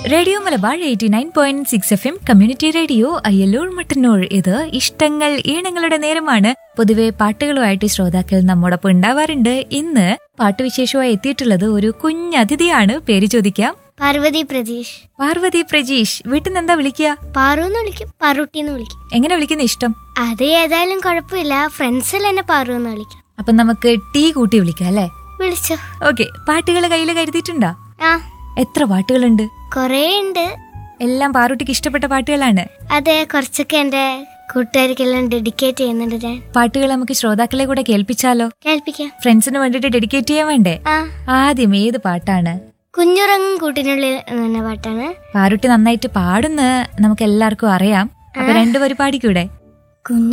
radio Malabar eighty nine point six F M community radio Ayyallur Mattannur ഇത് ഇഷ്ടങ്ങൾ ഈണങ്ങളുടെ നേരമാണ് പൊതുവെ പാട്ടുകളുമായിട്ട് ശ്രോതാക്കൾ നമ്മോടൊപ്പം ഉണ്ടാവാറുണ്ട് ഇന്ന് പാട്ടുവിശേഷമായി എത്തിയിട്ടുള്ളത് ഒരു കുഞ്ഞതിഥിയാണ് പേര് ചോദിക്കാം പാർവതി പ്രതീഷ് പാർവതി പ്രജീഷ് വീട്ടിൽ നിന്ന് എന്താ വിളിക്കുക പാറു എന്ന് വിളിക്കും പാറുട്ടി എന്ന് വിളിക്കും എങ്ങനെ വിളിക്കുന്ന ഇഷ്ടം അത് ഏതായാലും കുഴപ്പമില്ല ഫ്രണ്ട്സിൽ എന്നെ പാറു എന്ന് വിളിക്കും അപ്പൊ നമുക്ക് ടീ കൂട്ടി വിളിക്കാം അല്ലേ വിളിച്ചോ ഓക്കെ പാട്ടുകൾ കയ്യിൽ കരുതിയിട്ടുണ്ടോ ആ എത്ര പാട്ടുകളുണ്ട് കൊറേ ഉണ്ട് എല്ലാം പാറുട്ടിക്ക് ഇഷ്ടപ്പെട്ട പാട്ടുകളാണ് അതെ കുറച്ചൊക്കെ എന്റെ കൂട്ടുകാർക്കെല്ലാം ഡെഡിക്കേറ്റ് ചെയ്യുന്നുണ്ട് ഞാൻ പാട്ടുകൾ നമുക്ക് ശ്രോതാക്കളെ കൂടെ കേൾപ്പിച്ചാലോ കേൾപ്പിക്കാം ഫ്രണ്ട്സിന് വേണ്ടിട്ട് ഡെഡിക്കേറ്റ് ചെയ്യാൻ വേണ്ടേ ആ ആദ്യം ഏത് പാട്ടാണ് കുഞ്ഞുറങ്ങും കൂട്ടിനുള്ളിൽ എന്ന പാട്ടാണ് പാറുട്ടി നന്നായിട്ട് പാടുന്ന നമുക്ക് എല്ലാവർക്കും അറിയാം അപ്പൊ രണ്ടുപേര് പാടിക്കൂടെ കുഞ്ഞു